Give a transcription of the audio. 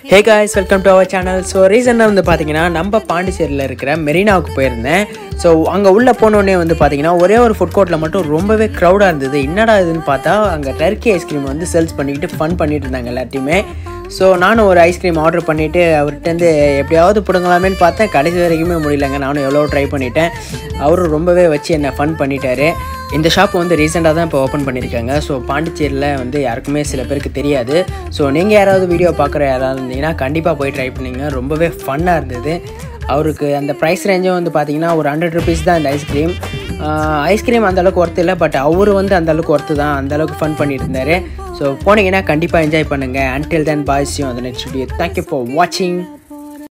hey guys welcome to our channel so ரீசெண்டாக வந்து பார்த்தீங்கன்னா நம்ம பாண்டிச்சேரியில் இருக்கிற மெரினாவுக்கு போயிருந்தேன் ஸோ அங்கே உள்ளே போனோடனே வந்து பார்த்தீங்கன்னா ஒரே ஒரு ஃபுட் கோர்ட்டில் மட்டும் ரொம்பவே க்ரௌடாக இருந்தது என்னடா இதுன்னு பார்த்தா அங்கே டர்க்கி ஐஸ்கிரீம் வந்து சேல்ஸ் பண்ணிக்கிட்டு ஃபன் பண்ணிட்டு இருந்தாங்க எல்லாத்தையுமே ஸோ நானும் ஒரு ஐஸ்கிரீம் ஆர்டர் பண்ணிவிட்டு அவர்கிட்டருந்து எப்படியாவது பிடுங்கலாமேன்னு பார்த்தேன் கடைசி வரைக்குமே முடியலங்க நானும் எவ்வளோ ட்ரை பண்ணிட்டேன் அவரும் ரொம்பவே வச்சு என்னை ஃபன் பண்ணிட்டாரு இந்த ஷாப் வந்து ரீசெண்டாக தான் இப்போ ஓப்பன் பண்ணியிருக்காங்க ஸோ பாண்டிச்சேரியில் வந்து யாருக்குமே சில பேருக்கு தெரியாது ஸோ நீங்கள் யாராவது வீடியோ பார்க்குற யாராவது இருந்தீங்கன்னா கண்டிப்பாக போய் ட்ரை பண்ணிங்க ரொம்பவே ஃபன்னாக இருந்தது அவருக்கு அந்த ப்ரைஸ் ரேஞ்சும் வந்து பார்த்தீங்கன்னா ஒரு ஹண்ட்ரட் ருபீஸ் தான் இந்த ஐஸ்கிரீம் ஐஸ்கிரீம் அந்த அளவுக்கு ஒர்த்து இல்லை பட் அவர் வந்து அந்த அளவுக்கு ஒர்த்து தான் அந்த அளவுக்கு ஃபன் பண்ணிட்டு இருந்தார் ஸோ போனீங்கன்னா கண்டிப்பாக என்ஜாய் பண்ணுங்கள் அன்டில் தென் பாய்ஸையும் அந்த நெக்ஸ்ட் வீடியோ தேங்க்யூ ஃபார் வாட்சிங்